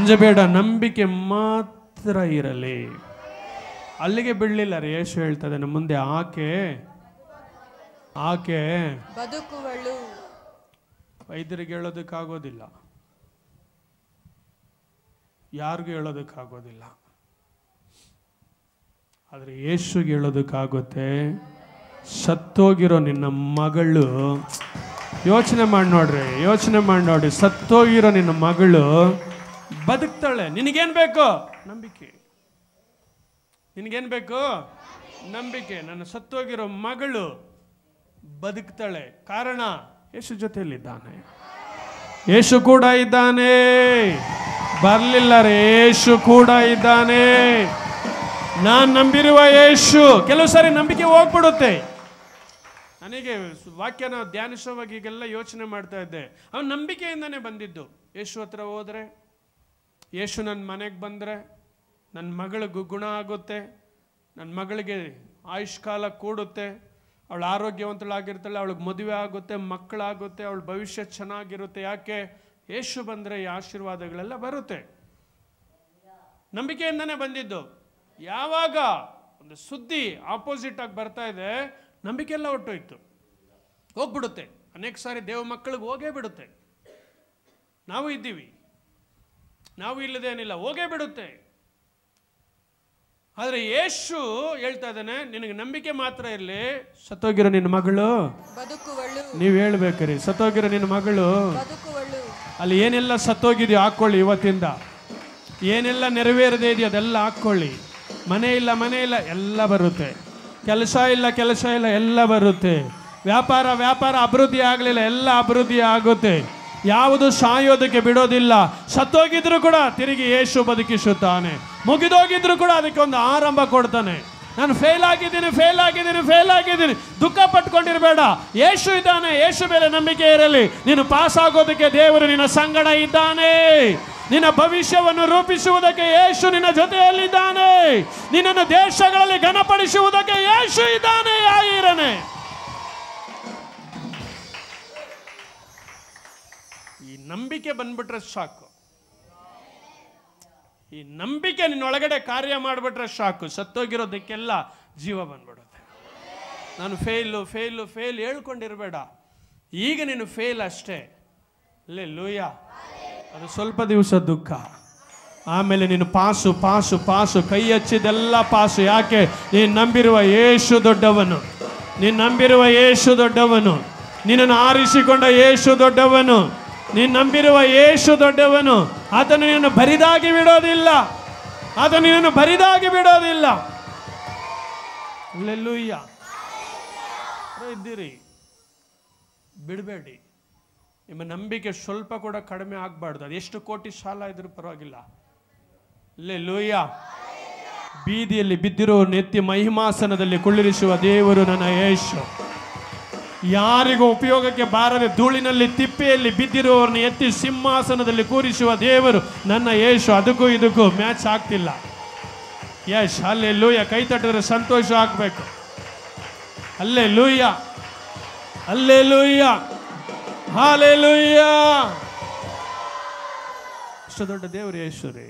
ಅಂಜಬೇಡ ನಂಬಿಕೆ ಮಾತ್ರ ಇರಲಿ ಅಲ್ಲಿಗೆ ಬಿಡಲಿಲ್ಲ ರೀ ಯೇಸು ಹೇಳ್ತದೆ ನಮ್ಮ ಮುಂದೆ ಆಕೆ ಆಕೆ ಬದುಕುವಳು ವೈದ್ಯರಿಗೆ ಹೇಳೋದಕ್ಕಾಗೋದಿಲ್ಲ ಯಾರಿಗೂ ಹೇಳೋದಕ್ಕಾಗೋದಿಲ್ಲ ಆದರೆ ಯೇಸುಗೆ ಹೇಳೋದಕ್ಕಾಗುತ್ತೆ ಸತ್ತೋಗಿರೋ ನಿನ್ನ ಮಗಳು ಯೋಚನೆ ಮಾಡಿ ನೋಡ್ರಿ ಯೋಚನೆ ಮಾಡಿ ನೋಡ್ರಿ ಸತ್ತೋಗಿರೋ ನಿನ್ನ ಮಗಳು ಬದುಕ್ತಾಳೆ ನಿನಗೇನು ಬೇಕು ನಂಬಿಕೆ ನಿನಗೇನು ಬೇಕು ನಂಬಿಕೆ ನನ್ನ ಸತ್ತೋಗಿರೋ ಮಗಳು ಬದುಕ್ತಾಳೆ ಕಾರಣ ಯೇಸು ಜೊತೆಯಲ್ಲಿದ್ದಾನೆ ಯೇಸು ಕೂಡ ಇದ್ದಾನೆ ಬರಲಿಲ್ಲ ರೇ ಯೇಸು ಕೂಡ ಇದ್ದಾನೆ ನಾನು ನಂಬಿರುವ ಯೇಸು ಕೆಲವು ಸಾರಿ ನಂಬಿಕೆ ಹೋಗ್ಬಿಡುತ್ತೆ ನನಗೆ ವಾಕ್ಯನ ಧ್ಯಾನಿಸುವಾಗ ಈಗೆಲ್ಲ ಯೋಚನೆ ಮಾಡ್ತಾ ಇದ್ದೆ ಅವನು ನಂಬಿಕೆಯಿಂದನೇ ಬಂದಿದ್ದು ಯೇಸು ಹತ್ರ ಹೋದ್ರೆ ಯೇಸು ನನ್ನ ಮನೆಗೆ ಬಂದರೆ ನನ್ನ ಮಗಳಿಗೂ ಗುಣ ಆಗುತ್ತೆ ನನ್ನ ಮಗಳಿಗೆ ಆಯುಷ್ಕಾಲ ಕೂಡುತ್ತೆ ಅವಳು ಆರೋಗ್ಯವಂತಳಾಗಿರ್ತಾಳೆ ಅವಳಿಗೆ ಮದುವೆ ಆಗುತ್ತೆ ಮಕ್ಕಳಾಗುತ್ತೆ ಅವಳ ಭವಿಷ್ಯ ಚೆನ್ನಾಗಿರುತ್ತೆ ಯಾಕೆ ಯೇಸು ಬಂದರೆ ಈ ಆಶೀರ್ವಾದಗಳೆಲ್ಲ ಬರುತ್ತೆ ನಂಬಿಕೆಯಿಂದನೇ ಬಂದಿದ್ದು ಯಾವಾಗ ಒಂದು ಸುದ್ದಿ ಆಪೋಸಿಟ್ ಆಗಿ ಬರ್ತಾ ಇದೆ ನಂಬಿಕೆ ಎಲ್ಲ ಹೊಟ್ಟೋಯ್ತು ಹೋಗ್ಬಿಡುತ್ತೆ ಅನೇಕ ಸಾರಿ ದೇವ ಮಕ್ಕಳಿಗೆ ಹೋಗೇ ಬಿಡುತ್ತೆ ನಾವು ಇದ್ದೀವಿ ನಾವು ಇಲ್ಲದೇನಿಲ್ಲ ಹೋಗೇ ಬಿಡುತ್ತೆ ಆದರೆ ಯೇಸು ಹೇಳ್ತಾ ಇದ್ದಾನೆ ನಿನಗೆ ನಂಬಿಕೆ ಮಾತ್ರ ಇರಲಿ ಸತ್ತೋಗಿರೋ ನಿನ್ನ ಮಗಳು ಬದುಕುವಳು ನೀವು ಹೇಳ್ಬೇಕ್ರಿ ಸತ್ತೋಗಿರೋ ನಿನ್ನ ಮಗಳು ಬದುಕುವಳು ಅಲ್ಲಿ ಏನೆಲ್ಲ ಸತ್ತೋಗಿದೆಯೋ ಹಾಕ್ಕೊಳ್ಳಿ ಇವತ್ತಿಂದ ಏನೆಲ್ಲ ನೆರವೇರದೇ ಇದೆಯೋ ಅದೆಲ್ಲ ಹಾಕ್ಕೊಳ್ಳಿ ಮನೆ ಇಲ್ಲ ಮನೆ ಇಲ್ಲ ಎಲ್ಲ ಬರುತ್ತೆ ಕೆಲಸ ಇಲ್ಲ ಕೆಲಸ ಇಲ್ಲ ಎಲ್ಲ ಬರುತ್ತೆ ವ್ಯಾಪಾರ ವ್ಯಾಪಾರ ಅಭಿವೃದ್ಧಿ ಆಗಲಿಲ್ಲ ಎಲ್ಲ ಅಭಿವೃದ್ಧಿ ಆಗುತ್ತೆ ಯಾವುದು ಸಾಯೋದಕ್ಕೆ ಬಿಡೋದಿಲ್ಲ ಸತ್ತೋಗಿದ್ರು ಕೂಡ ತಿರುಗಿ ಯೇಸು ಬದುಕಿಸುತ್ತಾನೆ ಮುಗಿದೋಗಿದ್ರು ಕೂಡ ಅದಕ್ಕೆ ಒಂದು ಆರಂಭ ಕೊಡ್ತಾನೆ ನಾನು ಫೇಲ್ ಆಗಿದ್ದೀನಿ ಫೇಲ್ ಆಗಿದ್ದೀನಿ ಫೇಲ್ ಆಗಿದ್ದೀನಿ ದುಃಖ ಪಟ್ಕೊಂಡಿರಬೇಡ ಯೇಸು ಇದ್ದಾನೆ ಯೇಸು ಮೇಲೆ ನಂಬಿಕೆ ಇರಲಿ ನೀನು ಪಾಸ್ ಆಗೋದಕ್ಕೆ ದೇವರು ನಿನ್ನ ಸಂಗಡ ಇದ್ದಾನೆ ನಿನ್ನ ಭವಿಷ್ಯವನ್ನು ರೂಪಿಸುವುದಕ್ಕೆ ಯೇಸು ನಿನ್ನ ಜೊತೆಯಲ್ಲಿದ್ದಾನೆ ನಿನ್ನನ್ನು ದೇಶಗಳಲ್ಲಿ ಘನಪಡಿಸುವುದಕ್ಕೆ ಯೇಸು ಇದ್ದಾನೆ ಯಾಯಿರನೆ ಈ ನಂಬಿಕೆ ಬಂದ್ಬಿಟ್ರೆ ಸಾಕು ಈ ನಂಬಿಕೆ ನಿನ್ನೊಳಗಡೆ ಕಾರ್ಯ ಮಾಡಿಬಿಟ್ರೆ ಸಾಕು ಸತ್ತೋಗಿರೋದಕ್ಕೆಲ್ಲ ಜೀವ ಬಂದ್ಬಿಡುತ್ತೆ ನಾನು ಫೇಲು ಫೇಲು ಫೇಲ್ ಹೇಳ್ಕೊಂಡಿರಬೇಡ ಈಗ ನೀನು ಫೇಲ್ ಅಷ್ಟೇ ಲೇ ಲೂಯ ಅದು ಸ್ವಲ್ಪ ದಿವಸ ದುಃಖ ಆಮೇಲೆ ನೀನು ಪಾಸು ಪಾಸು ಪಾಸು ಕೈ ಹಚ್ಚಿದೆಲ್ಲ ಪಾಸು ಯಾಕೆ ನೀನು ನಂಬಿರುವ ಯೇಸು ದೊಡ್ಡವನು ನೀನು ನಂಬಿರುವ ಯೇಸು ದೊಡ್ಡವನು ನಿನ್ನನ್ನು ಆರಿಸಿಕೊಂಡ ಯೇಸು ದೊಡ್ಡವನು ನೀನು ನಂಬಿರುವ ಯೇಸು ದೊಡ್ಡವನು ಆತನು ನಿನ್ನನ್ನು ಬರಿದಾಗಿ ಬಿಡೋದಿಲ್ಲ ಆತನು ನಿನ್ನನ್ನು ಬರಿದಾಗಿ ಬಿಡೋದಿಲ್ಲ ಅಲ್ಲೆಲ್ಲೂಯ್ಯ ಇದ್ದೀರಿ ಬಿಡಬೇಡಿ ನಿಮ್ಮ ನಂಬಿಕೆ ಸ್ವಲ್ಪ ಕೂಡ ಕಡಿಮೆ ಆಗಬಾರ್ದು ಅದು ಎಷ್ಟು ಕೋಟಿ ಸಾಲ ಇದ್ರೂ ಪರವಾಗಿಲ್ಲ ಅಲ್ಲೇ ಲೂಯ್ಯ ಬೀದಿಯಲ್ಲಿ ಬಿದ್ದಿರುವ ನೆತ್ತಿ ಮಹಿಮಾಸನದಲ್ಲಿ ಕುಳ್ಳಿರಿಸುವ ದೇವರು ನನ್ನ ಯೇಸು ಯಾರಿಗೂ ಉಪಯೋಗಕ್ಕೆ ಬಾರದೆ ಧೂಳಿನಲ್ಲಿ ತಿಪ್ಪೆಯಲ್ಲಿ ಬಿದ್ದಿರುವವರನ್ನು ಎತ್ತಿ ಸಿಂಹಾಸನದಲ್ಲಿ ಕೂರಿಸುವ ದೇವರು ನನ್ನ ಯೇಸು ಅದಕ್ಕೂ ಇದಕ್ಕೂ ಮ್ಯಾಚ್ ಆಗ್ತಿಲ್ಲ ಯಶ್ ಅಲ್ಲೇ ಲೂಯ್ಯ ಕೈ ತಟ್ಟಿದ್ರೆ ಸಂತೋಷ ಆಗ್ಬೇಕು ಅಲ್ಲೇ ಲೂಯ್ಯ ಅಲ್ಲೇ ಲೂಯ್ಯ ಹಾಲೆ ಲೂಯ್ಯ ಅಷ್ಟು ದೊಡ್ಡ ದೇವರು ಯೇಸು ರೀ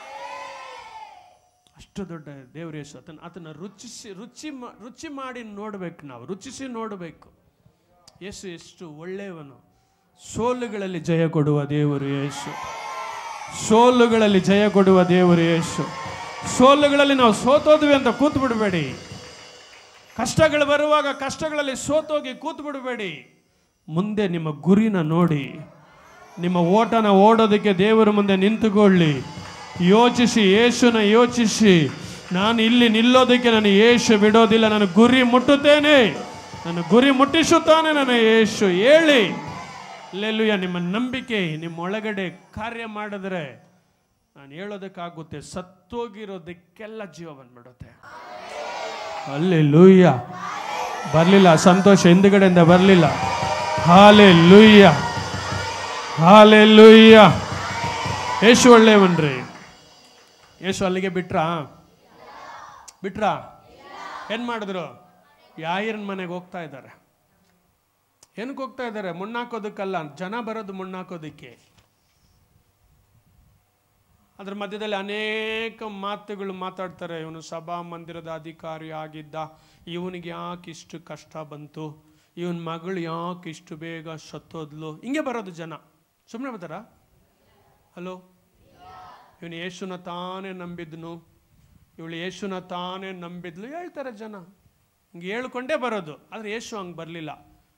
ಅಷ್ಟು ದೊಡ್ಡ ದೇವರು ಯೇಸು ಆತನ ಆತನ ರುಚಿಸಿ ರುಚಿ ಮಾ- ರುಚಿ ಮಾಡಿ ನೋಡಬೇಕು ನಾವು ರುಚಿಸಿ ನೋಡಬೇಕು ಯೇಸು ಎಷ್ಟು ಒಳ್ಳೆಯವನು ಸೋಲುಗಳಲ್ಲಿ ಜಯ ಕೊಡುವ ದೇವರು ಯೇಸು ಸೋಲುಗಳಲ್ಲಿ ಜಯ ಕೊಡುವ ದೇವರು ಯೇಸು ಸೋಲುಗಳಲ್ಲಿ ನಾವು ಸೋತೋದ್ವಿ ಅಂತ ಕೂತ್ ಬಿಡಬೇಡಿ ಕಷ್ಟಗಳು ಬರುವಾಗ ಕಷ್ಟಗಳಲ್ಲಿ ಸೋತೋಗಿ ಕೂತ್ ಬಿಡಬೇಡಿ ಮುಂದೆ ನಿಮ್ಮ ಗುರಿನ ನೋಡಿ ನಿಮ್ಮ ಓಟನ ಓಡೋದಕ್ಕೆ ದೇವರ ಮುಂದೆ ನಿಂತುಕೊಳ್ಳಿ ಯೋಚಿಸಿ ಯೇಸುನ ಯೋಚಿಸಿ ನಾನು ಇಲ್ಲಿ ನಿಲ್ಲೋದಕ್ಕೆ ನಾನು ಯೇಸು ಬಿಡೋದಿಲ್ಲ ನಾನು ಗುರಿ ಮುಟ್ಟುತ್ತೇನೆ ನಾನು ಗುರಿ ಮುಟ್ಟಿಸುತ್ತಾನೆ ನಾನು ಯೇಸು ಹೇಳಿ ಲೆಲ್ಲುಯ್ಯ ನಿಮ್ಮ ನಂಬಿಕೆ ನಿಮ್ಮ ಒಳಗಡೆ ಕಾರ್ಯ ಮಾಡಿದ್ರೆ ನಾನು ಹೇಳೋದಕ್ಕಾಗುತ್ತೆ ಸತ್ತೋಗಿರೋದಕ್ಕೆಲ್ಲ ಜೀವ ಬಂದ್ಬಿಡುತ್ತೆ ಅಲ್ಲಿ ಲೂಯ್ಯ ಬರಲಿಲ್ಲ ಸಂತೋಷ ಹಿಂದುಗಡೆಯಿಂದ ಬರಲಿಲ್ಲ ಹಾಲೆ ಲೂಯ್ಯ ಹಾಲೆ ಲೂಯ್ಯ ಯೇಸು ಒಳ್ಳೆಯವನ್ರಿ ಯೇಸು ಅಲ್ಲಿಗೆ ಬಿಟ್ರಾ ಬಿಟ್ರಾ ಏನ್ ಮಾಡಿದ್ರು ಯಾಯಿರನ್ ಮನೆಗೆ ಹೋಗ್ತಾ ಇದ್ದಾರೆ ಏನಕ್ಕೆ ಹೋಗ್ತಾ ಇದ್ದಾರೆ ಮುಣ್ಣಾಕೋದಕ್ಕಲ್ಲ ಜನ ಬರೋದು ಮುಣ್ಣಾಕೋದಕ್ಕೆ ಅದ್ರ ಮಧ್ಯದಲ್ಲಿ ಅನೇಕ ಮಾತುಗಳು ಮಾತಾಡ್ತಾರೆ ಇವನು ಸಭಾ ಮಂದಿರದ ಅಧಿಕಾರಿ ಆಗಿದ್ದ ಇವನಿಗೆ ಯಾಕೆ ಇಷ್ಟು ಕಷ್ಟ ಬಂತು ಇವನ ಮಗಳು ಯಾಕೆ ಇಷ್ಟು ಬೇಗ ಸತ್ತೋದ್ಲು ಹಿಂಗೆ ಬರೋದು ಜನ ಸುಮ್ಮನೆ ಬರ್ತಾರ ಹಲೋ ಇವನು ಯೇಸುನ ತಾನೇ ನಂಬಿದ್ನು ಇವಳು ಯೇಸುನ ತಾನೇ ನಂಬಿದ್ಲು ಹೇಳ್ತಾರೆ ಜನ ಹಿಂಗೆ ಹೇಳ್ಕೊಂಡೇ ಬರೋದು ಆದರೆ ಯೇಸು ಹಂಗೆ ಬರಲಿಲ್ಲ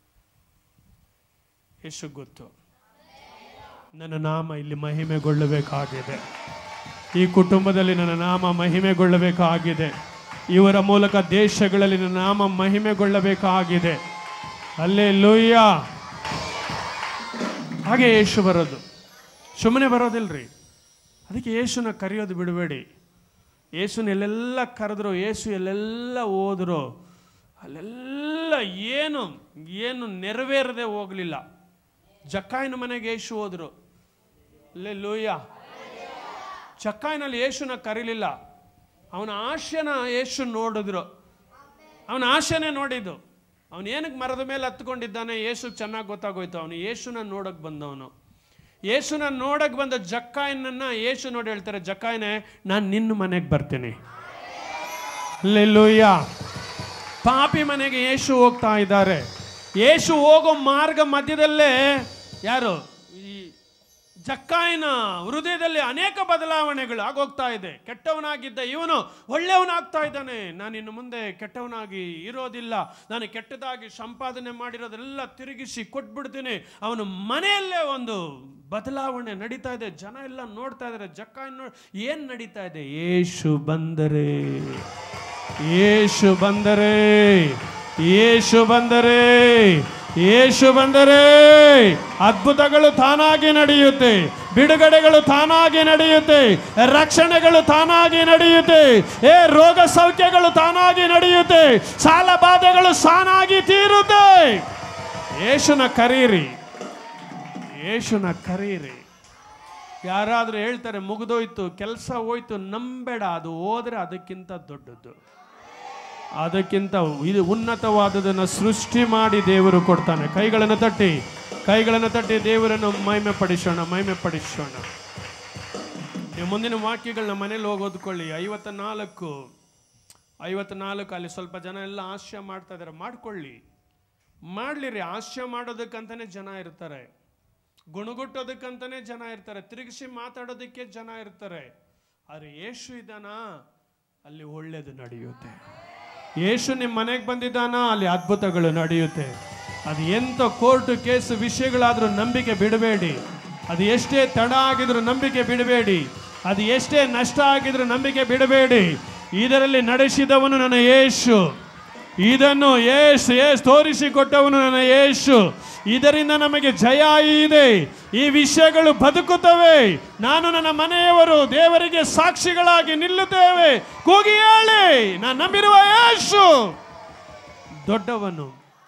ಯೇಸು ಗೊತ್ತು ನನ್ನ ನಾಮ ಇಲ್ಲಿ ಮಹಿಮೆಗೊಳ್ಳಬೇಕಾಗಿದೆ ಈ ಕುಟುಂಬದಲ್ಲಿ ನನ್ನ ನಾಮ ಮಹಿಮೆಗೊಳ್ಳಬೇಕಾಗಿದೆ ಇವರ ಮೂಲಕ ದೇಶಗಳಲ್ಲಿ ನನ್ನ ನಾಮ ಮಹಿಮೆಗೊಳ್ಳಬೇಕಾಗಿದೆ ಅಲ್ಲೇ ಲೂಯ್ಯ ಹಾಗೆ ಯೇಸು ಬರೋದು ಸುಮ್ಮನೆ ಬರೋದಿಲ್ರಿ ಅದಕ್ಕೆ ಯೇಸುನ ಕರೆಯೋದು ಬಿಡಬೇಡಿ ಯೇಸುನ ಎಲ್ಲೆಲ್ಲ ಕರೆದ್ರು ಯೇಸು ಎಲ್ಲೆಲ್ಲ ಹೋದ್ರು ಅಲ್ಲೆಲ್ಲ ಏನು ಏನು ನೆರವೇರದೆ ಹೋಗಲಿಲ್ಲ ಜಕ್ಕಾಯಿನ ಮನೆಗೆ ಯೇಸು ಹೋದ್ರು ಅಲ್ಲೇ ಲೂಯ್ಯ ಚಕ್ಕಾಯಿನಲ್ಲಿ ಯೇಸುನ ಕರೀಲಿಲ್ಲ ಅವನ ಆಶೆನ ಯೇಸು ನೋಡಿದ್ರು ಅವನ ಆಶೆನೇ ನೋಡಿದ್ದು ಅವನು ಏನಕ್ಕೆ ಮರದ ಮೇಲೆ ಹತ್ಕೊಂಡಿದ್ದಾನೆ ಯೇಸು ಚೆನ್ನಾಗಿ ಗೊತ್ತಾಗೋಯ್ತು ಅವನು ಯೇಸುನ ನೋಡಕ್ ಬಂದವನು ಯೇಸುನ ನೋಡಕ್ ಬಂದ ಜಕ್ಕಾಯನನ್ನ ಯೇಸು ನೋಡಿ ಹೇಳ್ತಾರೆ ಜಕ್ಕಾಯನೆ ನಾನು ನಿನ್ನ ಮನೆಗೆ ಬರ್ತೀನಿ ಅಲ್ಲೆಲ್ಲೂಯ್ಯ ಪಾಪಿ ಮನೆಗೆ ಯೇಸು ಹೋಗ್ತಾ ಇದ್ದಾರೆ ಯೇಸು ಹೋಗೋ ಮಾರ್ಗ ಮಧ್ಯದಲ್ಲೇ ಯಾರು ಈ ಜಕ್ಕಾಯನ ಹೃದಯದಲ್ಲಿ ಅನೇಕ ಬದಲಾವಣೆಗಳು ಆಗೋಗ್ತಾ ಇದೆ ಕೆಟ್ಟವನಾಗಿದ್ದ ಇವನು ಒಳ್ಳೆಯವನಾಗ್ತಾ ಇದ್ದಾನೆ ನಾನು ಇನ್ನು ಮುಂದೆ ಕೆಟ್ಟವನಾಗಿ ಇರೋದಿಲ್ಲ ನಾನು ಕೆಟ್ಟದಾಗಿ ಸಂಪಾದನೆ ಮಾಡಿರೋದೆಲ್ಲ ತಿರುಗಿಸಿ ಕೊಟ್ಬಿಡ್ತೀನಿ ಅವನು ಮನೆಯಲ್ಲೇ ಒಂದು ಬದಲಾವಣೆ ನಡೀತಾ ಇದೆ ಜನ ಎಲ್ಲ ನೋಡ್ತಾ ಇದ್ದಾರೆ ಜಕ್ಕಾಯನ್ ನೋ ಏನು ನಡೀತಾ ಇದೆ ಯೇಸು ಬಂದರೆ ಯೇಸು ಬಂದರೆ ಯೇಸು ಬಂದರೆ ಯೇಸು ಬಂದರೆ ಅದ್ಭುತಗಳು ತಾನಾಗಿ ನಡೆಯುತ್ತೆ ಬಿಡುಗಡೆಗಳು ತಾನಾಗಿ ನಡೆಯುತ್ತೆ ರಕ್ಷಣೆಗಳು ತಾನಾಗಿ ನಡೆಯುತ್ತೆ ಏ ರೋಗ ಸೌಖ್ಯಗಳು ತಾನಾಗಿ ನಡೆಯುತ್ತೆ ಸಾಲ ಬಾಧೆಗಳು ಸಾನಾಗಿ ತೀರುತ್ತೆ ಯೇಸುನ ಕರೀರಿ ಯೇಸುನ ಕರೀರಿ ಯಾರಾದರೂ ಹೇಳ್ತಾರೆ ಮುಗಿದೋಯ್ತು ಕೆಲಸ ಹೋಯ್ತು ನಂಬೇಡ ಅದು ಹೋದ್ರೆ ಅದಕ್ಕಿಂತ ದೊಡ್ಡದ್ದು ಅದಕ್ಕಿಂತ ಇದು ಉನ್ನತವಾದದನ್ನು ಸೃಷ್ಟಿ ಮಾಡಿ ದೇವರು ಕೊಡ್ತಾನೆ ಕೈಗಳನ್ನು ತಟ್ಟಿ ಕೈಗಳನ್ನು ತಟ್ಟಿ ದೇವರನ್ನು ಮಹಿಮೆ ಪಡಿಸೋಣ ಮಹಿಮೆ ಪಡಿಸೋಣ ನೀವು ಮುಂದಿನ ವಾಕ್ಯಗಳನ್ನ ಮನೇಲಿ ಹೋಗಿ ಓದ್ಕೊಳ್ಳಿ ಐವತ್ತ ನಾಲ್ಕು ಐವತ್ತ ನಾಲ್ಕು ಅಲ್ಲಿ ಸ್ವಲ್ಪ ಜನ ಎಲ್ಲ ಹಾಸ್ಯ ಮಾಡ್ತಾ ಇದ್ದಾರೆ ಮಾಡ್ಕೊಳ್ಳಿ ಮಾಡ್ಲಿರಿ ಹಾಸ್ಯ ಮಾಡೋದಕ್ಕಂತಾನೆ ಜನ ಇರ್ತಾರೆ ಗುಣಗುಟ್ಟೋದಕ್ಕಂತಾನೆ ಜನ ಇರ್ತಾರೆ ತಿರುಗಿಸಿ ಮಾತಾಡೋದಕ್ಕೆ ಜನ ಇರ್ತಾರೆ ಆದರೆ ಯೇಸು ಇದ್ದಾನ ಅಲ್ಲಿ ಒಳ್ಳೇದು ನಡೆಯುತ್ತೆ ಯೇಸು ನಿಮ್ಮ ಮನೆಗೆ ಬಂದಿದ್ದಾನ ಅಲ್ಲಿ ಅದ್ಭುತಗಳು ನಡೆಯುತ್ತೆ ಅದು ಎಂಥ ಕೋರ್ಟ್ ಕೇಸ್ ವಿಷಯಗಳಾದರೂ ನಂಬಿಕೆ ಬಿಡಬೇಡಿ ಅದು ಎಷ್ಟೇ ತಡ ಆಗಿದ್ರು ನಂಬಿಕೆ ಬಿಡಬೇಡಿ ಅದು ಎಷ್ಟೇ ನಷ್ಟ ಆಗಿದ್ರು ನಂಬಿಕೆ ಬಿಡಬೇಡಿ ಇದರಲ್ಲಿ ನಡೆಸಿದವನು ನನ್ನ ಯೇಸು ಇದನ್ನು ಏಸು ಏಸ್ ತೋರಿಸಿಕೊಟ್ಟವನು ನನ್ನ ಯೇಸು ಇದರಿಂದ ನಮಗೆ ಜಯ ಇದೆ ಈ ವಿಷಯಗಳು ಬದುಕುತ್ತವೆ ನಾನು ನನ್ನ ಮನೆಯವರು ದೇವರಿಗೆ ಸಾಕ್ಷಿಗಳಾಗಿ ನಿಲ್ಲುತ್ತೇವೆ ಕೂಗಿ ಹೇಳಿ ನಾನು ನಂಬಿರುವ ಯೇಸು ದೊಡ್ಡವನು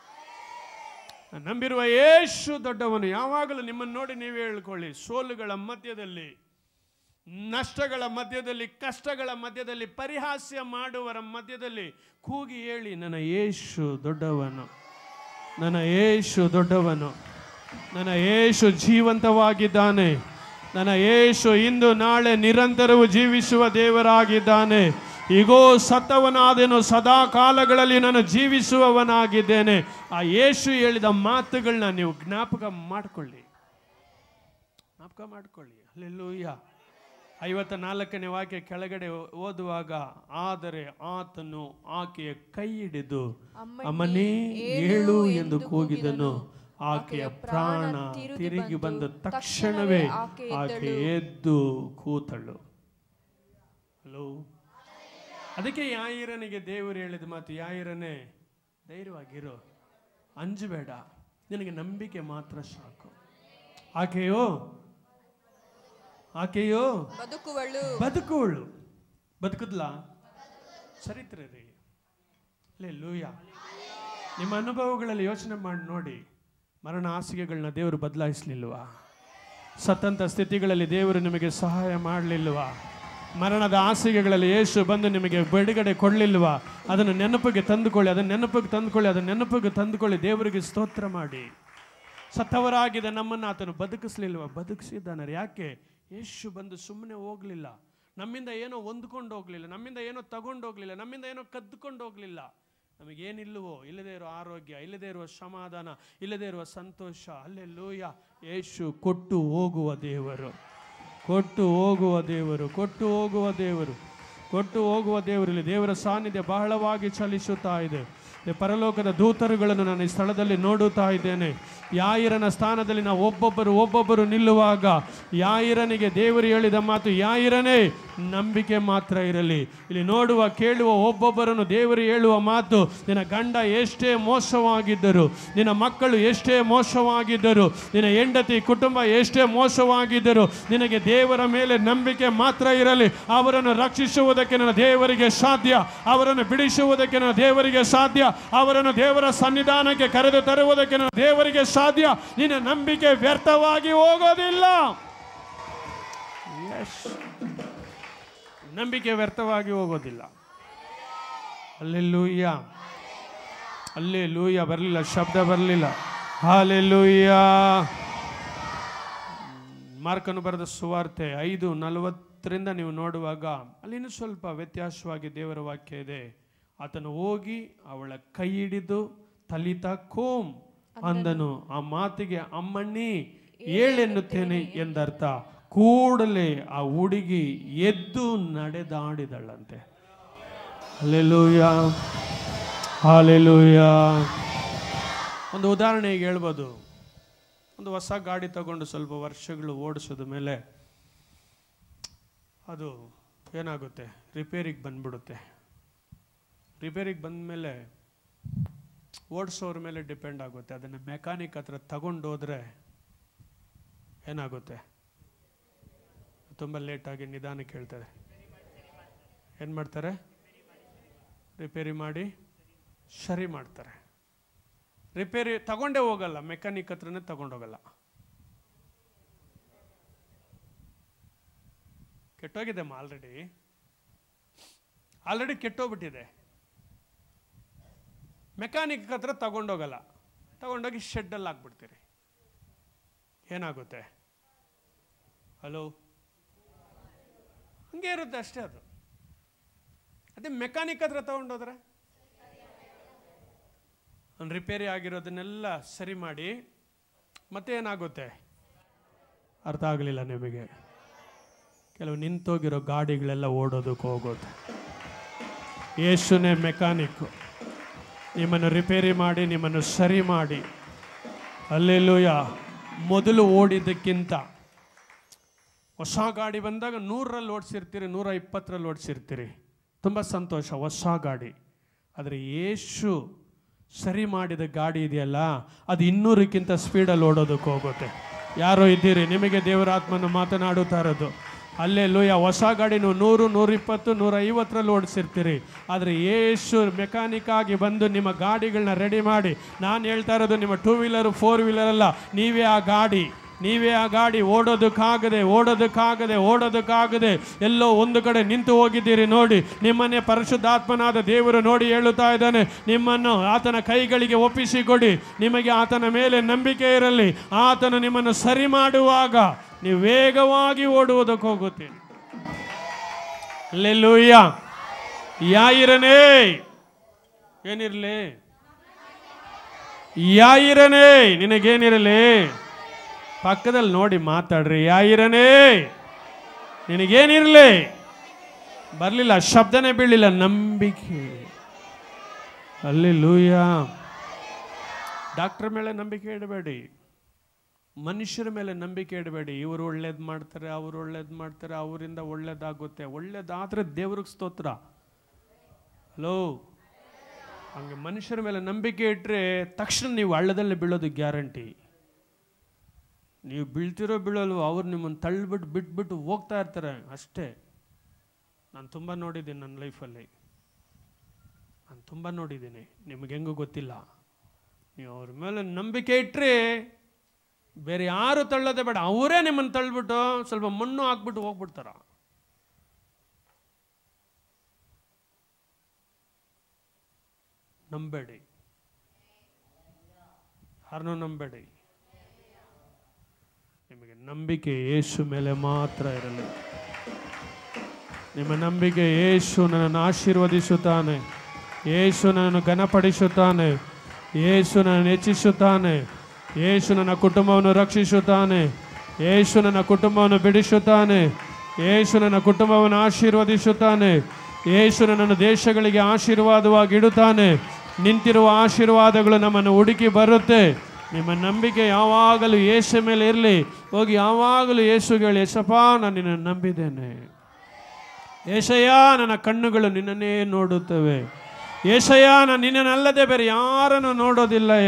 ನಾನು ನಂಬಿರುವ ಯೇಸು ದೊಡ್ಡವನು ಯಾವಾಗಲೂ ನಿಮ್ಮನ್ನು ನೋಡಿ ನೀವು ಹೇಳ್ಕೊಳ್ಳಿ ಸೋಲುಗಳ ಮಧ್ಯದಲ್ಲಿ ನಷ್ಟಗಳ ಮಧ್ಯದಲ್ಲಿ ಕಷ್ಟಗಳ ಮಧ್ಯದಲ್ಲಿ ಪರಿಹಾಸ್ಯ ಮಾಡುವರ ಮಧ್ಯದಲ್ಲಿ ಕೂಗಿ ಹೇಳಿ ನನ್ನ ಯೇಸು ದೊಡ್ಡವನು ನನ್ನ ಯೇಸು ದೊಡ್ಡವನು ನನ್ನ ಯೇಸು ಜೀವಂತವಾಗಿದ್ದಾನೆ ನನ್ನ ಯೇಸು ಇಂದು ನಾಳೆ ನಿರಂತರವೂ ಜೀವಿಸುವ ದೇವರಾಗಿದ್ದಾನೆ ಈಗೋ ಸತ್ತವನಾದೆನು ಸದಾ ಕಾಲಗಳಲ್ಲಿ ನಾನು ಜೀವಿಸುವವನಾಗಿದ್ದೇನೆ ಆ ಯೇಸು ಹೇಳಿದ ಮಾತುಗಳನ್ನ ನೀವು ಜ್ಞಾಪಕ ಮಾಡಿಕೊಳ್ಳಿ ಜ್ಞಾಪಕ ಮಾಡ್ಕೊಳ್ಳಿ ಅಲ್ಲೆಲ್ಲೂಯ್ಯ ಐವತ್ತ ನಾಲ್ಕನೇ ವಾಕ್ಯ ಕೆಳಗಡೆ ಓದುವಾಗ ಆದರೆ ಆತನು ಆಕೆಯ ಕೈ ಹಿಡಿದು ಅಮ್ಮನೇ ಏಳು ಎಂದು ಕೂಗಿದನು ಆಕೆಯ ಪ್ರಾಣ ತಿರುಗಿ ಬಂದ ತಕ್ಷಣವೇ ಆಕೆ ಎದ್ದು ಕೂತಳು ಹಲೋ ಅದಕ್ಕೆ ಯಾಯಿರನಿಗೆ ದೇವರು ಹೇಳಿದ ಮಾತು ಯಾಯಿರನೇ ಧೈರ್ಯವಾಗಿರು ಅಂಜಬೇಡ ನಿನಗೆ ನಂಬಿಕೆ ಮಾತ್ರ ಸಾಕು ಆಕೆಯೋ ಆಕೆಯೋ ಬದುಕುವಳು ಬದುಕುವಳು ಬದುಕುದ್ಲ ಚರಿತ್ರೆ ರೀ ಲೇ ಲೂಯ ನಿಮ್ಮ ಅನುಭವಗಳಲ್ಲಿ ಯೋಚನೆ ಮಾಡಿ ನೋಡಿ ಮರಣ ಹಾಸಿಗೆಗಳನ್ನ ದೇವರು ಬದಲಾಯಿಸಲಿಲ್ವಾ ಸತ್ತಂತ ಸ್ಥಿತಿಗಳಲ್ಲಿ ದೇವರು ನಿಮಗೆ ಸಹಾಯ ಮಾಡಲಿಲ್ವಾ ಮರಣದ ಹಾಸಿಗೆಗಳಲ್ಲಿ ಯೇಸು ಬಂದು ನಿಮಗೆ ಬಿಡುಗಡೆ ಕೊಡಲಿಲ್ವಾ ಅದನ್ನು ನೆನಪಿಗೆ ತಂದುಕೊಳ್ಳಿ ಅದನ್ನು ನೆನಪಿಗೆ ತಂದುಕೊಳ್ಳಿ ಅದನ್ನು ನೆನಪಿಗೆ ತಂದುಕೊಳ್ಳಿ ದೇವರಿಗೆ ಸ್ತೋತ್ರ ಮಾಡಿ ಸತ್ತವರಾಗಿದ್ದ ನಮ್ಮನ್ನು ಆತನು ಬದುಕಿಸ್ಲಿಲ್ವ ಬದುಕಿಸಿದ್ದಾನೆ ಯಾಕೆ ಯೇಸು ಬಂದು ಸುಮ್ಮನೆ ಹೋಗಲಿಲ್ಲ ನಮ್ಮಿಂದ ಏನೋ ಹೊಂದ್ಕೊಂಡು ಹೋಗಲಿಲ್ಲ ನಮ್ಮಿಂದ ಏನೋ ತಗೊಂಡು ಹೋಗಲಿಲ್ಲ ನಮ್ಮಿಂದ ಏನೋ ಕದ್ದುಕೊಂಡು ಹೋಗಲಿಲ್ಲ ನಮಗೇನಿಲ್ಲವೋ ಇಲ್ಲದೇ ಇರೋ ಆರೋಗ್ಯ ಇಲ್ಲದೇ ಇರುವ ಸಮಾಧಾನ ಇಲ್ಲದೇ ಇರುವ ಸಂತೋಷ ಅಲ್ಲೆಲ್ಲೂಯ ಯೇಸು ಕೊಟ್ಟು ಹೋಗುವ ದೇವರು ಕೊಟ್ಟು ಹೋಗುವ ದೇವರು ಕೊಟ್ಟು ಹೋಗುವ ದೇವರು ಕೊಟ್ಟು ಹೋಗುವ ದೇವರಲ್ಲಿ ದೇವರ ಸಾನ್ನಿಧ್ಯ ಬಹಳವಾಗಿ ಚಲಿಸುತ್ತಾ ಇದೆ ಈ ಪರಲೋಕದ ದೂತರುಗಳನ್ನು ನಾನು ಈ ಸ್ಥಳದಲ್ಲಿ ನೋಡುತ್ತಾ ಇದ್ದೇನೆ ಯಾಯಿರನ ಸ್ಥಾನದಲ್ಲಿ ನಾವು ಒಬ್ಬೊಬ್ಬರು ಒಬ್ಬೊಬ್ಬರು ನಿಲ್ಲುವಾಗ ಯಾಯಿರನಿಗೆ ದೇವರು ಹೇಳಿದ ಮಾತು ಯಾಯಿರನೇ ನಂಬಿಕೆ ಮಾತ್ರ ಇರಲಿ ಇಲ್ಲಿ ನೋಡುವ ಕೇಳುವ ಒಬ್ಬೊಬ್ಬರನ್ನು ದೇವರು ಹೇಳುವ ಮಾತು ನಿನ್ನ ಗಂಡ ಎಷ್ಟೇ ಮೋಸವಾಗಿದ್ದರು ನಿನ್ನ ಮಕ್ಕಳು ಎಷ್ಟೇ ಮೋಸವಾಗಿದ್ದರು ನಿನ್ನ ಹೆಂಡತಿ ಕುಟುಂಬ ಎಷ್ಟೇ ಮೋಸವಾಗಿದ್ದರು ನಿನಗೆ ದೇವರ ಮೇಲೆ ನಂಬಿಕೆ ಮಾತ್ರ ಇರಲಿ ಅವರನ್ನು ರಕ್ಷಿಸುವುದಕ್ಕೆ ನನ್ನ ದೇವರಿಗೆ ಸಾಧ್ಯ ಅವರನ್ನು ಬಿಡಿಸುವುದಕ್ಕೆ ನನ್ನ ದೇವರಿಗೆ ಸಾಧ್ಯ ಅವರನ್ನು ದೇವರ ಸನ್ನಿಧಾನಕ್ಕೆ ಕರೆದು ತರುವುದಕ್ಕೆ ನನ್ನ ದೇವರಿಗೆ ಸಾಧ್ಯ ನಿನ್ನ ನಂಬಿಕೆ ವ್ಯರ್ಥವಾಗಿ ಹೋಗೋದಿಲ್ಲ Yes. ನಂಬಿಕೆ ವ್ಯರ್ಥವಾಗಿ ಹೋಗೋದಿಲ್ಲ ಅಲ್ಲೆಲ್ಲೂಯ್ಯ ಅಲ್ಲೇ ಲೂಯ್ಯ ಬರಲಿಲ್ಲ ಶಬ್ದ ಬರಲಿಲ್ಲ ಹಾಲೆಲ್ಲೂಯ್ಯ ಮಾರ್ಕನು ಬರೆದ ಸುವಾರ್ತೆ ಐದು ನಲವತ್ತರಿಂದ ನೀವು ನೋಡುವಾಗ ಅಲ್ಲಿ ಇನ್ನೂ ಸ್ವಲ್ಪ ವ್ಯತ್ಯಾಸವಾಗಿ ದೇವರ ವಾಕ್ಯ ಇದೆ ಆತನು ಹೋಗಿ ಅವಳ ಕೈ ಹಿಡಿದು ತಲಿತ ಕೋಮ್ ಅಂದನು ಆ ಮಾತಿಗೆ ಅಮ್ಮಣ್ಣಿ ಏಳೆನ್ನುತ್ತೇನೆ ಎಂದರ್ಥ ಕೂಡಲೇ ಆ ಹುಡುಗಿ ಎದ್ದು ನಡೆದಾಡಿದಳಂತೆ ಅಲ್ಲೆಲ್ಲೂಯ ಹಾಲೆಲೂಯ ಒಂದು ಉದಾಹರಣೆಗೆ ಹೇಳ್ಬೋದು ಒಂದು ಹೊಸ ಗಾಡಿ ತಗೊಂಡು ಸ್ವಲ್ಪ ವರ್ಷಗಳು ಓಡಿಸಿದ ಮೇಲೆ ಅದು ಏನಾಗುತ್ತೆ ರಿಪೇರಿಗೆ ಬಂದ್ಬಿಡುತ್ತೆ ರಿಪೇರಿಗೆ ಬಂದಮೇಲೆ ಓಡಿಸೋರ ಮೇಲೆ ಡಿಪೆಂಡ್ ಆಗುತ್ತೆ ಅದನ್ನು ಮೆಕ್ಯಾನಿಕ್ ಹತ್ರ ತಗೊಂಡೋದ್ರೆ ಏನಾಗುತ್ತೆ ತುಂಬ ಲೇಟಾಗಿ ನಿಧಾನಕ್ಕೆ ಹೇಳ್ತಾರೆ ಏನು ಮಾಡ್ತಾರೆ ರಿಪೇರಿ ಮಾಡಿ ಸರಿ ಮಾಡ್ತಾರೆ ರಿಪೇರಿ ತಗೊಂಡೇ ಹೋಗಲ್ಲ ಮೆಕ್ಯಾನಿಕ್ ಹತ್ರನೇ ತಗೊಂಡೋಗಲ್ಲ ಕೆಟ್ಟೋಗಿದೆಮ್ಮ ಆಲ್ರೆಡಿ ಆಲ್ರೆಡಿ ಕೆಟ್ಟೋಗ್ಬಿಟ್ಟಿದೆ ಮೆಕ್ಯಾನಿಕ್ ಹತ್ರ ತಗೊಂಡೋಗಲ್ಲ ತಗೊಂಡೋಗಿ ಶೆಡ್ಡಲ್ಲಿ ಹಾಕ್ಬಿಡ್ತೀರಿ ಏನಾಗುತ್ತೆ ಹಲೋ ಹಂಗೆ ಇರುತ್ತೆ ಅಷ್ಟೇ ಅದು ಅದೇ ಮೆಕ್ಯಾನಿಕ್ ಹತ್ರ ತಗೊಂಡೋದ್ರೆ ಒಂದು ರಿಪೇರಿ ಆಗಿರೋದನ್ನೆಲ್ಲ ಸರಿ ಮಾಡಿ ಮತ್ತೆ ಏನಾಗುತ್ತೆ ಅರ್ಥ ಆಗಲಿಲ್ಲ ನಿಮಗೆ ಕೆಲವು ನಿಂತೋಗಿರೋ ಗಾಡಿಗಳೆಲ್ಲ ಓಡೋದಕ್ಕೆ ಹೋಗೋದು ಯೇಸುನೇ ಮೆಕ್ಯಾನಿಕ್ಕು ನಿಮ್ಮನ್ನು ರಿಪೇರಿ ಮಾಡಿ ನಿಮ್ಮನ್ನು ಸರಿ ಮಾಡಿ ಅಲ್ಲೆಲ್ಲೂಯ ಮೊದಲು ಓಡಿದ್ದಕ್ಕಿಂತ ಹೊಸ ಗಾಡಿ ಬಂದಾಗ ನೂರರಲ್ಲಿ ಓಡಿಸಿರ್ತೀರಿ ನೂರ ಇಪ್ಪತ್ತರಲ್ಲಿ ಓಡಿಸಿರ್ತೀರಿ ತುಂಬ ಸಂತೋಷ ಹೊಸ ಗಾಡಿ ಆದರೆ ಯೇಸು ಸರಿ ಮಾಡಿದ ಗಾಡಿ ಇದೆಯಲ್ಲ ಅದು ಇನ್ನೂರಕ್ಕಿಂತ ಸ್ಪೀಡಲ್ಲಿ ಓಡೋದಕ್ಕೆ ಹೋಗುತ್ತೆ ಯಾರೋ ಇದ್ದೀರಿ ನಿಮಗೆ ದೇವರ ಆತ್ಮನು ಮಾತನಾಡುತ್ತಾ ಇರೋದು ಅಲ್ಲೇ ಲೋಯ ಹೊಸ ಗಾಡಿ ನೀವು ನೂರು ನೂರಿಪ್ಪತ್ತು ನೂರ ಐವತ್ತರಲ್ಲಿ ಓಡಿಸಿರ್ತೀರಿ ಆದರೆ ಯೇಸು ಮೆಕ್ಯಾನಿಕ್ ಆಗಿ ಬಂದು ನಿಮ್ಮ ಗಾಡಿಗಳನ್ನ ರೆಡಿ ಮಾಡಿ ನಾನು ಹೇಳ್ತಾ ಇರೋದು ನಿಮ್ಮ ಟೂ ವೀಲರು ಫೋರ್ ವೀಲರ್ ಅಲ್ಲ ನೀವೇ ಆ ಗಾಡಿ ನೀವೇ ಆ ಗಾಡಿ ಓಡೋದಕ್ಕಾಗದೆ ಓಡೋದಕ್ಕಾಗದೆ ಓಡೋದಕ್ಕಾಗದೆ ಎಲ್ಲೋ ಒಂದು ಕಡೆ ನಿಂತು ಹೋಗಿದ್ದೀರಿ ನೋಡಿ ನಿಮ್ಮನ್ನೇ ಪರಿಶುದ್ಧಾತ್ಮನಾದ ದೇವರು ನೋಡಿ ಹೇಳುತ್ತಾ ಇದ್ದಾನೆ ನಿಮ್ಮನ್ನು ಆತನ ಕೈಗಳಿಗೆ ಒಪ್ಪಿಸಿಕೊಡಿ ನಿಮಗೆ ಆತನ ಮೇಲೆ ನಂಬಿಕೆ ಇರಲಿ ಆತನು ನಿಮ್ಮನ್ನು ಸರಿ ಮಾಡುವಾಗ ನೀವು ವೇಗವಾಗಿ ಓಡುವುದಕ್ಕೆ ಹೋಗುತ್ತೀರಿ ಅಲ್ಲೆಲ್ಲೂಯ್ಯ ಯಾಯಿರನೇ ಏನಿರಲಿ ಯಾಯಿರನೇ ನಿನಗೇನಿರಲಿ ಪಕ್ಕದಲ್ಲಿ ನೋಡಿ ಮಾತಾಡ್ರಿ ಯಾಯಿರನೇ ನಿನಗೇನಿರಲಿ ಬರಲಿಲ್ಲ ಶಬ್ದನೇ ಬೀಳಿಲ್ಲ ನಂಬಿಕೆ ಅಲ್ಲಿ ಲೂಯ ಡಾಕ್ಟರ್ ಮೇಲೆ ನಂಬಿಕೆ ಇಡಬೇಡಿ ಮನುಷ್ಯರ ಮೇಲೆ ನಂಬಿಕೆ ಇಡಬೇಡಿ ಇವರು ಒಳ್ಳೇದು ಮಾಡ್ತಾರೆ ಅವರು ಒಳ್ಳೇದು ಮಾಡ್ತಾರೆ ಅವರಿಂದ ಒಳ್ಳೇದಾಗುತ್ತೆ ಒಳ್ಳೇದಾದ್ರೆ ದೇವ್ರಿಗೆ ಸ್ತೋತ್ರ ಹಲೋ ಹಂಗೆ ಮನುಷ್ಯರ ಮೇಲೆ ನಂಬಿಕೆ ಇಟ್ಟರೆ ತಕ್ಷಣ ನೀವು ಹಳ್ಳದಲ್ಲಿ ಬೀಳೋದು ಗ್ಯಾರಂಟಿ ನೀವು ಬೀಳ್ತಿರೋ ಬೀಳಲ್ವೋ ಅವ್ರು ನಿಮ್ಮನ್ನು ತಳ್ಳಿಬಿಟ್ಟು ಬಿಟ್ಬಿಟ್ಟು ಹೋಗ್ತಾ ಇರ್ತಾರೆ ಅಷ್ಟೇ ನಾನು ತುಂಬ ನೋಡಿದ್ದೀನಿ ನನ್ನ ಲೈಫಲ್ಲಿ ನಾನು ತುಂಬ ನೋಡಿದ್ದೀನಿ ನಿಮಗೆ ಹೆಂಗೂ ಗೊತ್ತಿಲ್ಲ ನೀವು ಅವ್ರ ಮೇಲೆ ನಂಬಿಕೆ ಇಟ್ಟರೆ ಬೇರೆ ಯಾರು ತಳ್ಳೋದೇ ಬೇಡ ಅವರೇ ನಿಮ್ಮನ್ನು ತಳ್ಳಿಬಿಟ್ಟು ಸ್ವಲ್ಪ ಮಣ್ಣು ಹಾಕ್ಬಿಟ್ಟು ಹೋಗ್ಬಿಡ್ತಾರ ನಂಬೇಡಿ ಯಾರನ್ನೂ ನಂಬೇಡಿ ನಿಮಗೆ ನಿಮಗೆ ನಂಬಿಕೆ ಯೇಸು ಮೇಲೆ ಮಾತ್ರ ಇರಲಿ ನಿಮ್ಮ ನಂಬಿಕೆ ಯೇಸು ನನ್ನನ್ನು ಆಶೀರ್ವದಿಸುತ್ತಾನೆ ಯೇಸು ನನ್ನನ್ನು ಘನಪಡಿಸುತ್ತಾನೆ ಯೇಸು ನನ್ನನ್ನು ಹೆಚ್ಚಿಸುತ್ತಾನೆ ಯೇಸು ನನ್ನ ಕುಟುಂಬವನ್ನು ರಕ್ಷಿಸುತ್ತಾನೆ ಯೇಸು ನನ್ನ ಕುಟುಂಬವನ್ನು ಬಿಡಿಸುತ್ತಾನೆ ಯೇಸು ನನ್ನ ಕುಟುಂಬವನ್ನು ಆಶೀರ್ವದಿಸುತ್ತಾನೆ ಯೇಸು ನನ್ನನ್ನು ದೇಶಗಳಿಗೆ ಆಶೀರ್ವಾದವಾಗಿ ಇಡುತ್ತಾನೆ ನಿಂತಿರುವ ಆಶೀರ್ವಾದಗಳು ನಮ್ಮನ್ನು ಹುಡುಕಿ ಬರುತ್ತೆ ನಿಮ್ಮ ನಂಬಿಕೆ ಯಾವಾಗಲೂ ಯೇಸು ಮೇಲೆ ಇರಲಿ ಹೋಗಿ ಯಾವಾಗಲೂ ಯೇಸುಗೆ ಹೇಳಿ ಯೇಸಪ್ಪ ನಾನು ನಿನ್ನನ್ನು ನಂಬಿದ್ದೇನೆ ಏಷಯ್ಯ ನನ್ನ ಕಣ್ಣುಗಳು ನಿನ್ನನ್ನೇ ನೋಡುತ್ತವೆ ಏಷಯ್ಯ ನಾನು ನಿನ್ನನ್ನಲ್ಲದೆ ಬೇರೆ ಯಾರನ್ನು ನೋಡೋದಿಲ್ಲಯ್ಯ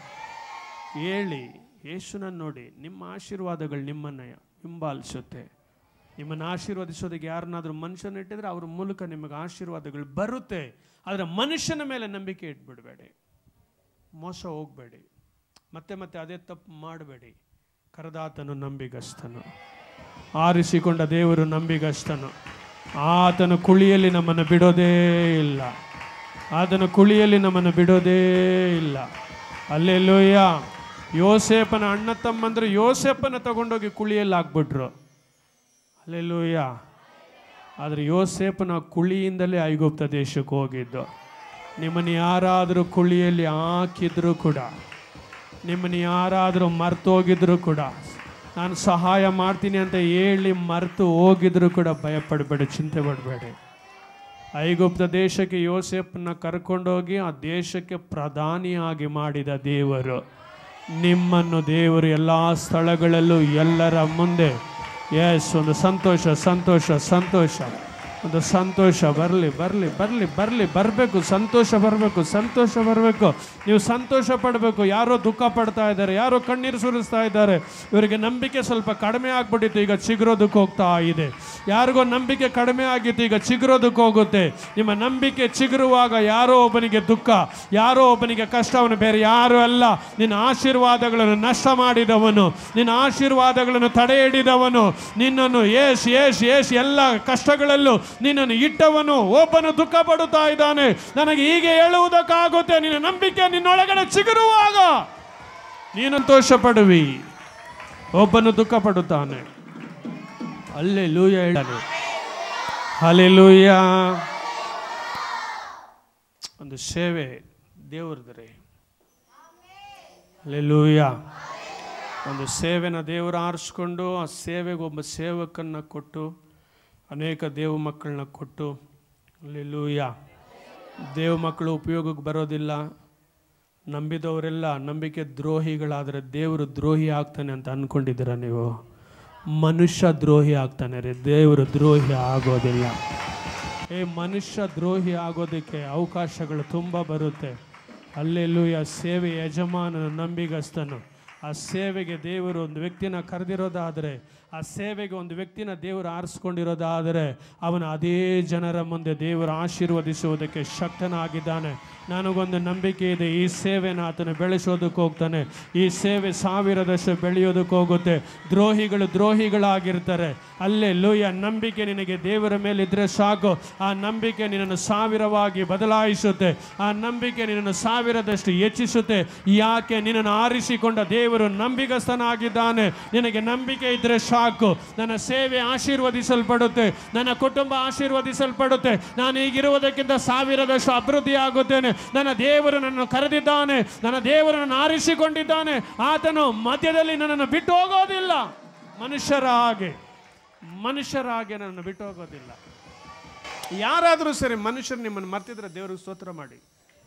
ಹೇಳಿ ಯೇಸುನನ್ನು ನೋಡಿ ನಿಮ್ಮ ಆಶೀರ್ವಾದಗಳು ನಿಮ್ಮನ್ನ ಹಿಂಬಾಲಿಸುತ್ತೆ ನಿಮ್ಮನ್ನು ಆಶೀರ್ವದಿಸೋದಕ್ಕೆ ಯಾರನ್ನಾದರೂ ಮನುಷ್ಯನ ಇಟ್ಟಿದ್ರೆ ಅವ್ರ ಮೂಲಕ ನಿಮಗೆ ಆಶೀರ್ವಾದಗಳು ಬರುತ್ತೆ ಆದರೆ ಮನುಷ್ಯನ ಮೇಲೆ ನಂಬಿಕೆ ಇಟ್ಬಿಡಬೇಡಿ ಮೋಸ ಹೋಗಬೇಡಿ ಮತ್ತೆ ಮತ್ತೆ ಅದೇ ತಪ್ಪು ಮಾಡಬೇಡಿ ಕರದಾತನು ನಂಬಿಗಸ್ತನು ಆರಿಸಿಕೊಂಡ ದೇವರು ನಂಬಿಗಸ್ತನು ಆತನ ಕುಳಿಯಲ್ಲಿ ನಮ್ಮನ್ನು ಬಿಡೋದೇ ಇಲ್ಲ ಆತನ ಕುಳಿಯಲ್ಲಿ ನಮ್ಮನ್ನು ಬಿಡೋದೇ ಇಲ್ಲ ಅಲ್ಲೆಲ್ಲೋಯ್ಯ ಯೋಸೇಪನ ಅಣ್ಣ ತಮ್ಮಂದ್ರೆ ಯೋಸೇಪನ ತಗೊಂಡೋಗಿ ಕುಳಿಯಲ್ಲಿ ಹಾಕ್ಬಿಟ್ರು ಅಲ್ಲೆಲ್ಲೋಯ್ಯ ಆದರೆ ಯೋಸೇಪನ ಕುಳಿಯಿಂದಲೇ ಐಗುಪ್ತ ದೇಶಕ್ಕೆ ಹೋಗಿದ್ದು ನಿಮ್ಮನ್ನು ಯಾರಾದರೂ ಕುಳಿಯಲ್ಲಿ ಹಾಕಿದ್ರು ಕೂಡ ನಿಮ್ಮನ್ನು ಯಾರಾದರೂ ಮರ್ತು ಹೋಗಿದ್ರು ಕೂಡ ನಾನು ಸಹಾಯ ಮಾಡ್ತೀನಿ ಅಂತ ಹೇಳಿ ಮರೆತು ಹೋಗಿದ್ರು ಕೂಡ ಭಯಪಡಬೇಡಿ ಚಿಂತೆ ಪಡಬೇಡಿ ಐಗುಪ್ತ ದೇಶಕ್ಕೆ ಯೋಸೆಫ್ನ ಕರ್ಕೊಂಡೋಗಿ ಆ ದೇಶಕ್ಕೆ ಪ್ರಧಾನಿಯಾಗಿ ಮಾಡಿದ ದೇವರು ನಿಮ್ಮನ್ನು ದೇವರು ಎಲ್ಲ ಸ್ಥಳಗಳಲ್ಲೂ ಎಲ್ಲರ ಮುಂದೆ ಎಸ್ ಒಂದು ಸಂತೋಷ ಸಂತೋಷ ಸಂತೋಷ ಒಂದು ಸಂತೋಷ ಬರಲಿ ಬರಲಿ ಬರಲಿ ಬರಲಿ ಬರಬೇಕು ಸಂತೋಷ ಬರಬೇಕು ಸಂತೋಷ ಬರಬೇಕು ನೀವು ಸಂತೋಷ ಪಡಬೇಕು ಯಾರೋ ದುಃಖ ಪಡ್ತಾ ಇದ್ದಾರೆ ಯಾರೋ ಕಣ್ಣೀರು ಸುರಿಸ್ತಾ ಇದ್ದಾರೆ ಇವರಿಗೆ ನಂಬಿಕೆ ಸ್ವಲ್ಪ ಕಡಿಮೆ ಆಗ್ಬಿಟ್ಟಿತ್ತು ಈಗ ಚಿಗುರೋದಕ್ಕೆ ಹೋಗ್ತಾ ಇದೆ ಯಾರಿಗೋ ನಂಬಿಕೆ ಕಡಿಮೆ ಆಗಿತ್ತು ಈಗ ಚಿಗುರೋದಕ್ಕೆ ಹೋಗುತ್ತೆ ನಿಮ್ಮ ನಂಬಿಕೆ ಚಿಗುರುವಾಗ ಯಾರೋ ಒಬ್ಬನಿಗೆ ದುಃಖ ಯಾರೋ ಒಬ್ಬನಿಗೆ ಕಷ್ಟವನ್ನು ಬೇರೆ ಯಾರು ಅಲ್ಲ ನಿನ್ನ ಆಶೀರ್ವಾದಗಳನ್ನು ನಷ್ಟ ಮಾಡಿದವನು ನಿನ್ನ ಆಶೀರ್ವಾದಗಳನ್ನು ತಡೆ ಹಿಡಿದವನು ನಿನ್ನನ್ನು ಏಸ್ ಏಸ್ ಏಸ್ ಎಲ್ಲ ಕಷ್ಟಗಳಲ್ಲೂ ನಿನ್ನನ್ನು ಇಟ್ಟವನು ಒಬ್ಬನು ದುಃಖ ಪಡುತ್ತಾ ಇದ್ದಾನೆ ನನಗೆ ಹೀಗೆ ಹೇಳುವುದಕ್ಕಾಗುತ್ತೆ ನಿನ್ನ ನಂಬಿಕೆ ನಿನ್ನೊಳಗಡೆ ಚಿಗುರುವಾಗ ನೀನು ಸಂತೋಷ ಪಡುವಿ ಒಬ್ಬನು ದುಃಖ ಪಡುತ್ತಾನೆ ಅಲ್ಲೇ ಲೂಯ ಹೇಳಾನೆ ಅಲ್ಲೇ ಲೂಯ ಒಂದು ಸೇವೆ ದೇವ್ರದ್ರಿ ಅಲ್ಲೆಲ್ಲೂಯ ಒಂದು ಸೇವೆನ ದೇವರು ಆರಿಸ್ಕೊಂಡು ಆ ಸೇವೆಗೆ ಒಬ್ಬ ಸೇವಕನ್ನ ಕೊಟ್ಟು ಅನೇಕ ದೇವ ಮಕ್ಕಳನ್ನ ಕೊಟ್ಟು ಅಲ್ಲೆಲ್ಲೂಯ ದೇವ ಮಕ್ಕಳು ಉಪಯೋಗಕ್ಕೆ ಬರೋದಿಲ್ಲ ನಂಬಿದವರೆಲ್ಲ ನಂಬಿಕೆ ದ್ರೋಹಿಗಳಾದರೆ ದೇವರು ದ್ರೋಹಿ ಆಗ್ತಾನೆ ಅಂತ ಅಂದ್ಕೊಂಡಿದ್ದೀರ ನೀವು ಮನುಷ್ಯ ದ್ರೋಹಿ ಆಗ್ತಾನೆ ರೀ ದೇವರು ದ್ರೋಹಿ ಆಗೋದಿಲ್ಲ ಏ ಮನುಷ್ಯ ದ್ರೋಹಿ ಆಗೋದಕ್ಕೆ ಅವಕಾಶಗಳು ತುಂಬ ಬರುತ್ತೆ ಅಲ್ಲೆಲ್ಲೂಯ ಸೇವೆ ಯಜಮಾನನು ನಂಬಿಗಸ್ತನು ಆ ಸೇವೆಗೆ ದೇವರು ಒಂದು ವ್ಯಕ್ತಿನ ಕರೆದಿರೋದಾದರೆ ಆ ಸೇವೆಗೆ ಒಂದು ವ್ಯಕ್ತಿನ ದೇವರು ಆರಿಸ್ಕೊಂಡಿರೋದಾದರೆ ಅವನ ಅದೇ ಜನರ ಮುಂದೆ ದೇವರು ಆಶೀರ್ವದಿಸುವುದಕ್ಕೆ ಶಕ್ತನಾಗಿದ್ದಾನೆ ನನಗೊಂದು ನಂಬಿಕೆ ಇದೆ ಈ ಸೇವೆನ ಆತನು ಬೆಳೆಸೋದಕ್ಕೆ ಹೋಗ್ತಾನೆ ಈ ಸೇವೆ ಸಾವಿರದಷ್ಟು ಬೆಳೆಯೋದಕ್ಕೆ ಹೋಗುತ್ತೆ ದ್ರೋಹಿಗಳು ದ್ರೋಹಿಗಳಾಗಿರ್ತಾರೆ ಅಲ್ಲೇ ಲೂಯ ನಂಬಿಕೆ ನಿನಗೆ ದೇವರ ಮೇಲಿದ್ರೆ ಸಾಕು ಆ ನಂಬಿಕೆ ನಿನ್ನನ್ನು ಸಾವಿರವಾಗಿ ಬದಲಾಯಿಸುತ್ತೆ ಆ ನಂಬಿಕೆ ನಿನ್ನನ್ನು ಸಾವಿರದಷ್ಟು ಹೆಚ್ಚಿಸುತ್ತೆ ಯಾಕೆ ನಿನ್ನನ್ನು ಆರಿಸಿಕೊಂಡ ದೇವರು ನಂಬಿಗಸ್ತನಾಗಿದ್ದಾನೆ ನಿನಗೆ ನಂಬಿಕೆ ಇದ್ರೆ ಸಾಕು ನನ್ನ ಸೇವೆ ಆಶೀರ್ವದಿಸಲ್ಪಡುತ್ತೆ ನನ್ನ ಕುಟುಂಬ ಆಶೀರ್ವದಿಸಲ್ಪಡುತ್ತೆ ನಾನು ಈಗಿರುವುದಕ್ಕಿಂತ ಸಾವಿರದಷ್ಟು ಅಭಿವೃದ್ಧಿ ಆಗುತ್ತೇನೆ ನನ್ನ ದೇವರು ನನ್ನನ್ನು ಕರೆದಿದ್ದಾನೆ ನನ್ನ ದೇವರು ನನ್ನನ್ನು ಆರಿಸಿಕೊಂಡಿದ್ದಾನೆ ಆತನು ಮಧ್ಯದಲ್ಲಿ ನನ್ನನ್ನು ಬಿಟ್ಟು ಹೋಗೋದಿಲ್ಲ ಮನುಷ್ಯರ ಹಾಗೆ ಮನುಷ್ಯರ ಹಾಗೆ ನನ್ನನ್ನು ಬಿಟ್ಟು ಹೋಗೋದಿಲ್ಲ ಯಾರಾದರೂ ಸರಿ ಮನುಷ್ಯರು ನಿಮ್ಮನ್ನು ಮರ್ತಿದ್ರೆ ದೇವ್ರಿಗೆ ಸ್ತೋತ್ರ ಮಾಡಿ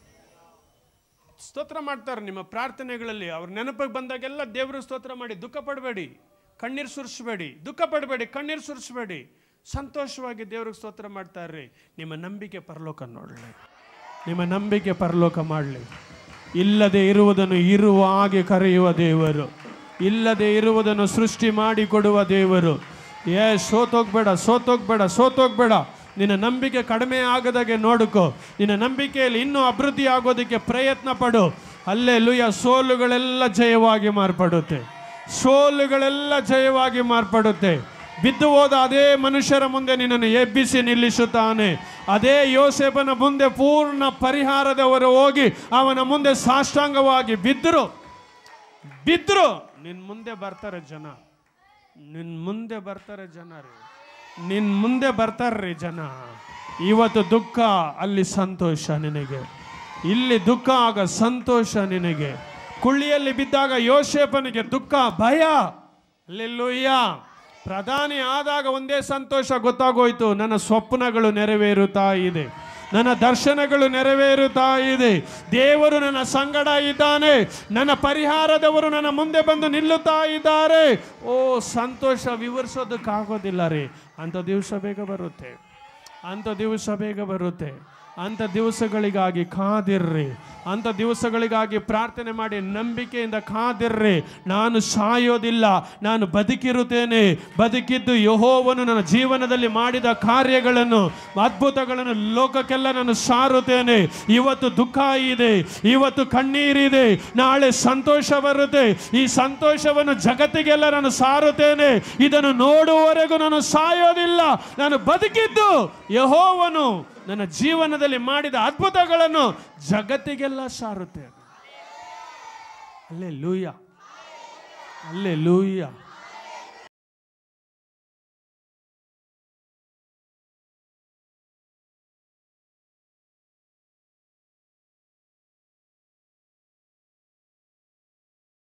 ಸ್ತೋತ್ರ ಮಾಡ್ತಾರೆ ನಿಮ್ಮ ಪ್ರಾರ್ಥನೆಗಳಲ್ಲಿ ಅವ್ರ ನೆನಪಿಗೆ ಬಂದಾಗೆಲ್ಲ ದೇವರು ಸ್ತೋತ್ರ ಮಾಡಿ ದುಃಖ ಪಡಬೇಡಿ ಕಣ್ಣೀರು ಸುರಿಸಬೇಡಿ ದುಃಖ ಪಡಬೇಡಿ ಕಣ್ಣೀರು ಸುರಿಸಬೇಡಿ ಸಂತೋಷವಾಗಿ ದೇವ್ರಿಗೆ ಸ್ತೋತ್ರ ಮಾಡ್ತಾ ಇರ್ರಿ ನಿಮ್ಮ ನಂಬಿಕೆ ಪರಲೋಕ ನೋಡಲಿ ನಿಮ್ಮ ನಂಬಿಕೆ ಪರಲೋಕ ಮಾಡಲಿ ಇಲ್ಲದೆ ಇರುವುದನ್ನು ಇರುವ ಹಾಗೆ ಕರೆಯುವ ದೇವರು ಇಲ್ಲದೆ ಇರುವುದನ್ನು ಸೃಷ್ಟಿ ಮಾಡಿ ಕೊಡುವ ದೇವರು ಏ ಸೋತೋಗ್ಬೇಡ ಸೋತೋಗ್ಬೇಡ ಸೋತೋಗ್ಬೇಡ ನಿನ್ನ ನಂಬಿಕೆ ಕಡಿಮೆ ಆಗದಾಗೆ ನೋಡ್ಕೋ ನಿನ್ನ ನಂಬಿಕೆಯಲ್ಲಿ ಇನ್ನೂ ಅಭಿವೃದ್ಧಿ ಆಗೋದಕ್ಕೆ ಪ್ರಯತ್ನ ಪಡು ಅಲ್ಲೇ ಲುಯ ಸೋಲುಗಳೆಲ್ಲ ಜಯವಾಗಿ ಮಾರ್ಪಡುತ್ತೆ ಸೋಲುಗಳೆಲ್ಲ ಜಯವಾಗಿ ಮಾರ್ಪಡುತ್ತೆ ಬಿದ್ದು ಹೋದ ಅದೇ ಮನುಷ್ಯರ ಮುಂದೆ ನಿನ್ನನ್ನು ಎಬ್ಬಿಸಿ ನಿಲ್ಲಿಸುತ್ತಾನೆ ಅದೇ ಯೋಸೇಪನ ಮುಂದೆ ಪೂರ್ಣ ಪರಿಹಾರದವರು ಹೋಗಿ ಅವನ ಮುಂದೆ ಸಾಷ್ಟಾಂಗವಾಗಿ ಬಿದ್ದರು ಬಿದ್ದರು ನಿನ್ನ ಮುಂದೆ ಬರ್ತಾರೆ ಜನ ನಿನ್ ಮುಂದೆ ಬರ್ತಾರೆ ಜನ ರೀ ನಿನ್ ಮುಂದೆ ಬರ್ತಾರ್ರಿ ಜನ ಇವತ್ತು ದುಃಖ ಅಲ್ಲಿ ಸಂತೋಷ ನಿನಗೆ ಇಲ್ಲಿ ದುಃಖ ಆಗ ಸಂತೋಷ ನಿನಗೆ ಕುಳ್ಳಿಯಲ್ಲಿ ಬಿದ್ದಾಗ ಯೋಶೇಪನಿಗೆ ದುಃಖ ಭಯ ಅಲ್ಲೆಲ್ಲೂಯ್ಯ ಪ್ರಧಾನಿ ಆದಾಗ ಒಂದೇ ಸಂತೋಷ ಗೊತ್ತಾಗೋಯ್ತು ನನ್ನ ಸ್ವಪ್ನಗಳು ನೆರವೇರುತ್ತಾ ಇದೆ ನನ್ನ ದರ್ಶನಗಳು ನೆರವೇರುತ್ತಾ ಇದೆ ದೇವರು ನನ್ನ ಸಂಗಡ ಇದ್ದಾನೆ ನನ್ನ ಪರಿಹಾರದವರು ನನ್ನ ಮುಂದೆ ಬಂದು ನಿಲ್ಲುತ್ತಾ ಇದ್ದಾರೆ ಓ ಸಂತೋಷ ವಿವರಿಸೋದಕ್ಕಾಗೋದಿಲ್ಲ ರೀ ಅಂಥ ದಿವಸ ಬೇಗ ಬರುತ್ತೆ ಅಂಥ ದಿವಸ ಬೇಗ ಬರುತ್ತೆ ಅಂಥ ದಿವಸಗಳಿಗಾಗಿ ಕಾದಿರ್ರಿ ಅಂಥ ದಿವಸಗಳಿಗಾಗಿ ಪ್ರಾರ್ಥನೆ ಮಾಡಿ ನಂಬಿಕೆಯಿಂದ ಕಾದಿರ್ರಿ ನಾನು ಸಾಯೋದಿಲ್ಲ ನಾನು ಬದುಕಿರುತ್ತೇನೆ ಬದುಕಿದ್ದು ಯಹೋವನು ನನ್ನ ಜೀವನದಲ್ಲಿ ಮಾಡಿದ ಕಾರ್ಯಗಳನ್ನು ಅದ್ಭುತಗಳನ್ನು ಲೋಕಕ್ಕೆಲ್ಲ ನಾನು ಸಾರುತ್ತೇನೆ ಇವತ್ತು ದುಃಖ ಇದೆ ಇವತ್ತು ಕಣ್ಣೀರಿದೆ ನಾಳೆ ಸಂತೋಷ ಬರುತ್ತೆ ಈ ಸಂತೋಷವನ್ನು ಜಗತ್ತಿಗೆಲ್ಲ ನಾನು ಸಾರುತ್ತೇನೆ ಇದನ್ನು ನೋಡುವವರೆಗೂ ನಾನು ಸಾಯೋದಿಲ್ಲ ನಾನು ಬದುಕಿದ್ದು ಯಹೋವನು ನನ್ನ ಜೀವನದಲ್ಲಿ ಮಾಡಿದ ಅದ್ಭುತಗಳನ್ನು ಜಗತ್ತಿಗೆಲ್ಲ ಸಾರುತ್ತೆ ಅಲ್ಲೇ ಲೂಯ್ಯ ಅಲ್ಲೇ ಲೂಯ್ಯ